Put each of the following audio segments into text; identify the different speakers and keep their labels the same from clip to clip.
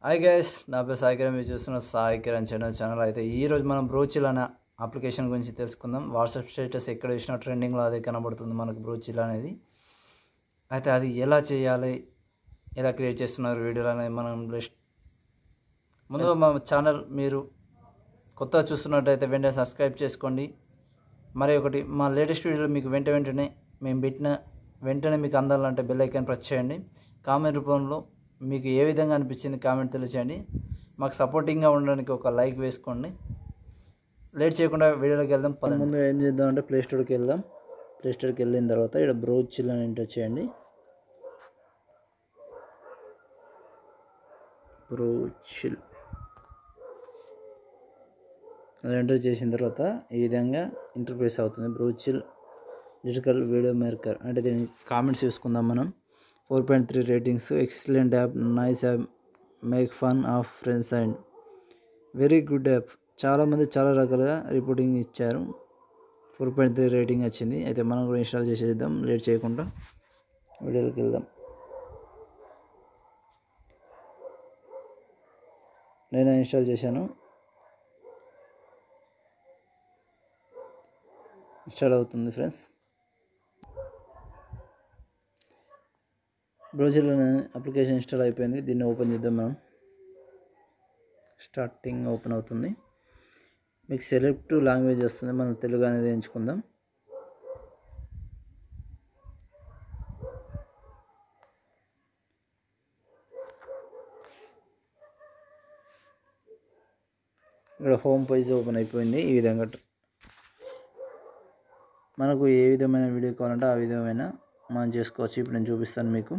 Speaker 1: hi guys నా పేరు సాయి కిరణ్ మీరు చూస్తున్న సాయి కిరణ్ ఛానల్ ఛానల్ అయితే ఈరోజు మనం బ్రోచిల్ అనే అప్లికేషన్ గురించి తెలుసుకుందాం వాట్సాప్ స్టేటస్ ఎక్కడ చూసినా ట్రెండింగ్లో అదే కనబడుతుంది మనకు బ్రోచిల్ అనేది అయితే అది ఎలా చేయాలి ఎలా క్రియేట్ చేస్తున్నారు వీడియోలు అనేది మనం లిస్ట్ ముందుగా మా ఛానల్ మీరు కొత్తగా చూస్తున్నట్టయితే వెంటనే సబ్స్క్రైబ్ చేసుకోండి మరి ఒకటి మా లేటెస్ట్ వీడియోలు మీకు వెంట వెంటనే మేము పెట్టిన వెంటనే మీకు అందాలంటే బెల్ ఐకాన్ ప్రెస్ చేయండి కామెంట్ రూపంలో మీకు ఏ విధంగా అనిపించింది కామెంట్ తెలియచేయండి మాకు సపోర్టింగ్గా ఉండడానికి ఒక లైక్ వేసుకోండి లేట్ చేయకుండా వీడియోలోకి వెళ్దాం ముందు ఏం చేద్దాం అంటే ప్లే స్టోర్కి వెళ్దాం ప్లే స్టోర్కి వెళ్ళిన తర్వాత ఇక్కడ బ్రోచ్ చిల్ అని ఎంటర్ చేయండి బ్రోచిల్ అది ఎంటర్ చేసిన తర్వాత ఈ విధంగా ఇంటర్ఫేస్ అవుతుంది బ్రోచిల్ డిజిటల్ వీడియో మేకర్ అంటే దీని కామెంట్స్ చూసుకుందాం మనం four point three ratings excellent app nice app make fun of friends and very good app చాలామంది చాలా రకాలుగా రిపోర్టింగ్ ఇచ్చారు ఫోర్ పాయింట్ త్రీ రేటింగ్ వచ్చింది అయితే మనం కూడా ఇన్స్టాల్ చేసేద్దాం లేట్ చేయకుండా వీడియోలోకి వెళ్దాం నేను ఇన్స్టాల్ చేశాను ఇన్స్టాల్ అవుతుంది ఫ్రెండ్స్ బ్రౌజర్ అప్లికేషన్ ఇన్స్టాల్ అయిపోయింది దీన్ని ఓపెన్ చేద్దాం మనం స్టార్టింగ్ ఓపెన్ అవుతుంది మీకు సెలెక్ట్ లాంగ్వేజ్ వస్తుంది మనం తెలుగు అనేది ఎంచుకుందాం ఇక్కడ హోమ్ పేజ్ ఓపెన్ అయిపోయింది ఈ విధంగా మనకు ఏ విధమైన వీడియో కావాలంటే ఆ విధమైన మనం చేసుకోవచ్చు ఇప్పుడు నేను చూపిస్తాను మీకు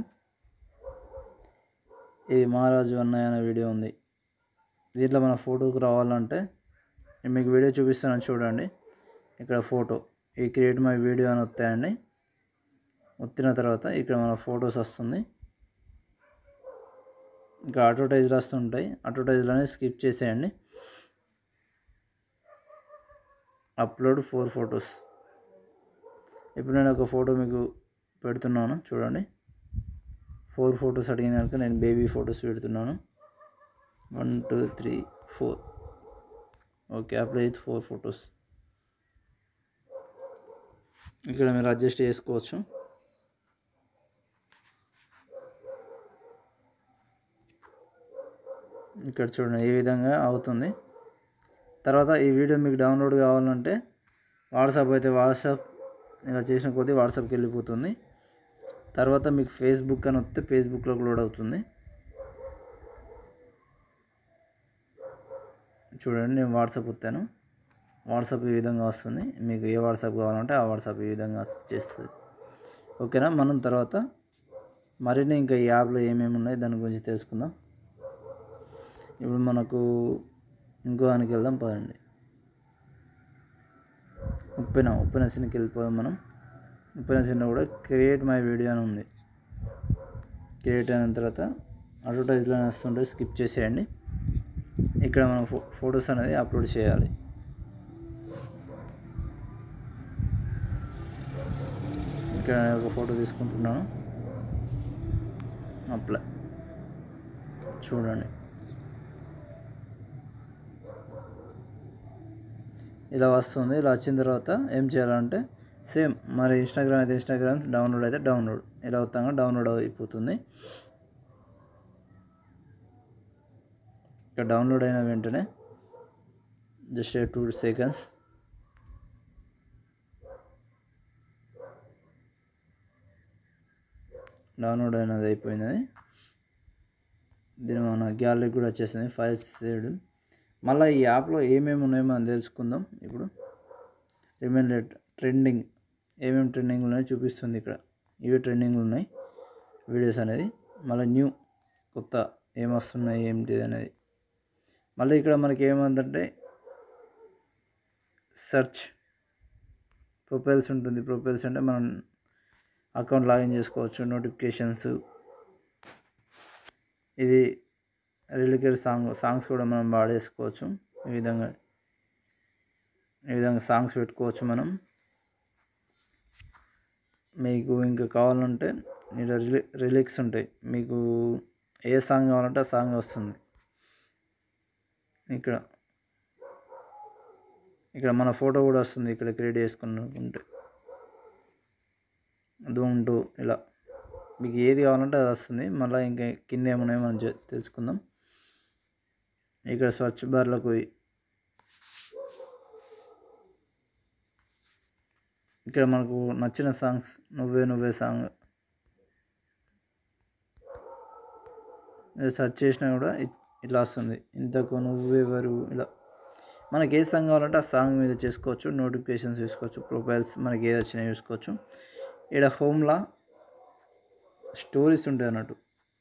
Speaker 1: ఇది మహారాజు అన్నయ్య అనే వీడియో ఉంది దీంట్లో మన ఫోటోకి రావాలంటే నేను మీకు వీడియో చూపిస్తాను చూడండి ఇక్కడ ఫోటో ఈ క్రియేట్ మై వీడియో అని వస్తాయండి వచ్చిన తర్వాత ఇక్కడ మన ఫొటోస్ వస్తుంది ఇంకా అడ్వర్టైజ్లు వస్తుంటాయి అడ్వర్టైజ్లోనే స్కిప్ చేసేయండి అప్లోడ్ ఫోర్ ఫొటోస్ ఇప్పుడు నేను ఒక ఫోటో మీకు పెడుతున్నాను చూడండి ఫోర్ ఫొటోస్ అడిగిన కనుక నేను బేబీ ఫొటోస్ పెడుతున్నాను one two three four okay apply with four photos ఇక్కడ మీరు అడ్జస్ట్ చేసుకోవచ్చు ఇక్కడ చూడండి ఏ విధంగా అవుతుంది తర్వాత ఈ వీడియో మీకు డౌన్లోడ్ కావాలంటే వాట్సాప్ అయితే వాట్సాప్ ఇలా చేసిన కొద్దీ వాట్సాప్కి వెళ్ళిపోతుంది తర్వాత మీకు ఫేస్బుక్ అని వస్తే ఫేస్బుక్లోకి లోడ్ అవుతుంది చూడండి నేను వాట్సాప్ వస్తాను వాట్సాప్ ఈ విధంగా వస్తుంది మీకు ఏ వాట్సాప్ కావాలంటే ఆ వాట్సాప్ ఈ విధంగా చేస్తుంది ఓకేనా మనం తర్వాత మరిన్ని ఇంకా ఈ యాప్లో ఏమేమి ఉన్నాయి దాని గురించి తెలుసుకుందాం ఇప్పుడు మనకు ఇంకో దానికి వెళ్దాం పదండి ఉప్పెన ఉప్పెన సీన్కి వెళ్ళిపోదాం మనం ఉప్పెన సీన్ కూడా క్రియేట్ మై వీడియో అని ఉంది క్రియేట్ అయిన తర్వాత అడ్వర్టైజ్లో వస్తుంటే స్కిప్ చేసేయండి ఇక్కడ మనం ఫో ఫొటోస్ అనేది అప్లోడ్ చేయాలి ఇక్కడ నేను ఒక ఫోటో తీసుకుంటున్నాను అప్లై చూడండి ఇలా వస్తుంది ఇలా వచ్చిన తర్వాత ఏం చేయాలంటే సేమ్ మరి ఇన్స్టాగ్రామ్ అయితే ఇన్స్టాగ్రామ్ డౌన్లోడ్ అయితే డౌన్లోడ్ ఇలా అవుతాగా డౌన్లోడ్ అయిపోతుంది ఇక డౌన్లోడ్ అయిన వెంటనే జస్ట్ టూ సెకండ్స్ డౌన్లోడ్ అయినది అయిపోయింది దీని మన గ్యాలరీ కూడా వచ్చేసింది ఫైల్స్ సేవ్డ్ మళ్ళీ ఈ యాప్లో ఏమేమి ఉన్నాయో మనం తెలుసుకుందాం ఇప్పుడు రిమైండర్ ట్రెండింగ్ ఏమేమి ట్రెండింగ్లు ఉన్నాయో చూపిస్తుంది ఇక్కడ ఇవి ట్రెండింగ్లు ఉన్నాయి వీడియోస్ అనేది మళ్ళీ న్యూ కొత్త ఏమొస్తున్నాయి ఏంటి అనేది మళ్ళీ ఇక్కడ మనకి ఏమందంటే సెర్చ్ ప్రొఫైల్స్ ఉంటుంది ప్రొఫైల్స్ అంటే మనం అకౌంట్ లాగిన్ చేసుకోవచ్చు నోటిఫికేషన్స్ ఇది రిలేటెడ్ సాంగ్ సాంగ్స్ కూడా మనం వాడేసుకోవచ్చు ఈ విధంగా ఈ విధంగా సాంగ్స్ పెట్టుకోవచ్చు మనం మీకు ఇంకా కావాలంటే ఇక్కడ రిలి రిలిక్స్ ఉంటాయి మీకు ఏ సాంగ్ కావాలంటే ఆ సాంగ్ వస్తుంది ఇక్కడ ఇక్కడ మన ఫోటో కూడా వస్తుంది ఇక్కడ క్రియేట్ చేసుకున్నకుంటే దూంటూ ఇలా మీకు ఏది కావాలంటే అది వస్తుంది మళ్ళీ ఇంకా కింద ఏమున్నాయో మనం చె- తెలుసుకుందాం ఇక్కడ స్వచ్ఛ బార్లకు పోయి ఇక్కడ మనకు నచ్చిన సాంగ్స్ నువ్వే నువ్వే సాంగ్ సెర్చ్ చేసినా కూడా ఇ- ఇట్లా వస్తుంది ఇంతకు నువ్వెవరు ఇలా మనకి ఏ సాంగ్ కావాలంటే ఆ సాంగ్ మీద చేసుకోవచ్చు నోటిఫికేషన్స్ చూసుకోవచ్చు ప్రొఫైల్స్ మనకి ఏది వచ్చినా చూసుకోవచ్చు ఇక్కడ హోమ్లా స్టోరీస్ ఉంటాయి అన్నట్టు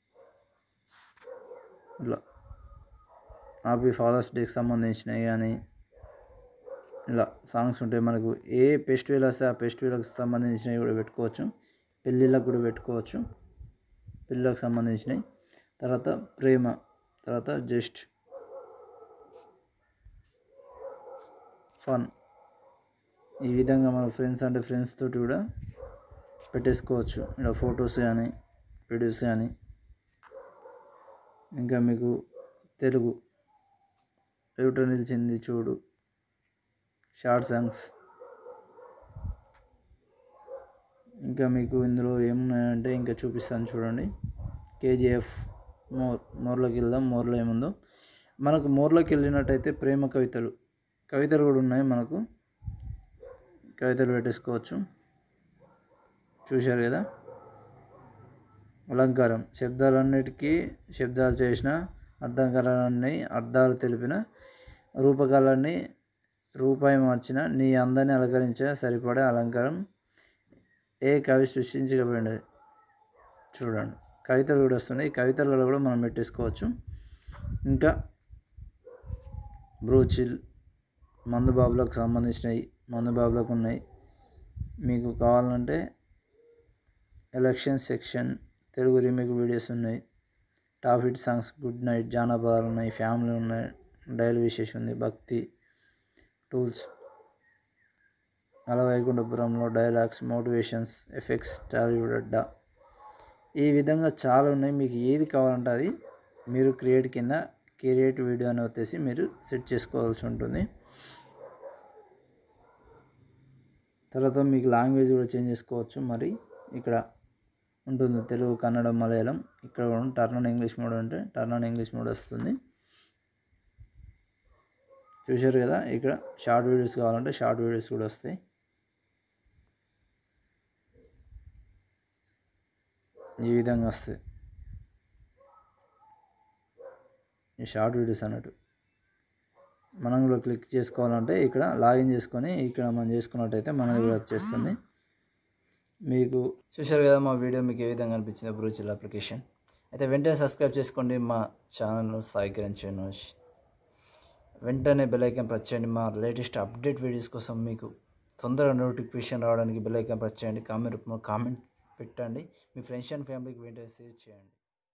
Speaker 1: ఇలా హ్యాపీ ఫాదర్స్ డేకి సంబంధించినవి కానీ ఇలా సాంగ్స్ ఉంటాయి మనకు ఏ ఫెస్టివల్ వస్తే ఆ ఫెస్టివల్కి సంబంధించినవి కూడా పెట్టుకోవచ్చు పెళ్ళిళ్ళకు కూడా పెట్టుకోవచ్చు పెళ్ళిళ్ళకి సంబంధించినవి తర్వాత ప్రేమ తర్వాత జస్ట్ ఫన్ ఈ విధంగా మన ఫ్రెండ్స్ అంటే ఫ్రెండ్స్ తోటి కూడా పెట్టేసుకోవచ్చు ఇలా ఫొటోస్ కానీ వీడియోస్ కానీ ఇంకా మీకు తెలుగు ఎదుట నిలిచింది చూడు షార్ట్ సాంగ్స్ ఇంకా మీకు ఇందులో ఏమున్నాయంటే ఇంకా చూపిస్తాను చూడండి కేజీఎఫ్ మోర్ మోర్లోకి వెళ్దాం మోర్లో ఏముందో మనకు మోర్లోకి వెళ్ళినట్టయితే ప్రేమ కవితలు కవితలు కూడా ఉన్నాయి మనకు కవితలు పెట్టేసుకోవచ్చు చూశారు కదా అలంకారం శబ్దాలన్నిటికీ శబ్దాలు చేసిన అర్థకాలన్నీ అర్థాలు తెలిపిన రూపకాలన్నీ రూపాయి మార్చిన నీ అందాన్ని అలంకరించే సరిపడే అలంకారం ఏ కవి సృష్టించకపోయినది చూడండి కవితలు కూడా వస్తున్నాయి ఈ కవితలలో కూడా మనం పెట్టేసుకోవచ్చు ఇంకా బ్రోచిల్ మందు బాబులకు సంబంధించినవి మందు బాబులకు ఉన్నాయి మీకు కావాలంటే election section Telugu remake videos ఉన్నాయి top hit songs good night జానపదాలు ఉన్నాయి ఫ్యామిలీ ఉన్నాయి డైలీ విశేషం ఉంది భక్తి tools Ala Vaikunthapurramuloo dialogues motivations effects Tollywood అడ్డా ఈ విధంగా చాలా ఉన్నాయి మీకు ఏది కావాలంటే అది మీరు క్రియేట్ కింద క్రియేట్ వీడియో అని వచ్చేసి మీరు సెట్ చేసుకోవాల్సి ఉంటుంది తర్వాత మీకు లాంగ్వేజ్ కూడా చేంజ్ చేసుకోవచ్చు మరి ఇక్కడ ఉంటుంది తెలుగు కన్నడ మలయాళం ఇక్కడ కూడా టర్న్ ఆన్ ఇంగ్లీష్ మోడ్ అంటే టర్న్ ఆన్ ఇంగ్లీష్ మోడ్ వస్తుంది చూశారు కదా ఇక్కడ షార్ట్ వీడియోస్ కావాలంటే షార్ట్ వీడియోస్ కూడా వస్తాయి ఈ విధంగా వస్తాయి ఈ షార్ట్ వీడియోస్ అన్నట్టు మనం కూడా క్లిక్ చేసుకోవాలంటే ఇక్కడ లాగిన్ చేసుకొని ఇక్కడ మనం చేసుకున్నట్టయితే మనకి కూడా వచ్చేస్తుంది మీకు చూశారు కదా మా వీడియో మీకు ఏ విధంగా అనిపించింది బ్రూచిల్ అప్లికేషన్ అయితే వెంటనే సబ్స్క్రైబ్ చేసుకోండి మా ఛానల్ సాయి కిరణ్ చేనోష్ వెంటనే బెల్ ఐకాన్ ప్రెస్ చేయండి మా లేటెస్ట్ అప్డేట్ వీడియోస్ కోసం మీకు తొందరగా నోటిఫికేషన్ రావడానికి బెల్ ఐకాన్ ప్రెస్ చేయండి కామెంట్ రూపంలో కామెంట్ పెట్టండి మీ ఫ్రెండ్స్ అండ్ ఫ్యామిలీకి వెంటనే షేర్ చేయండి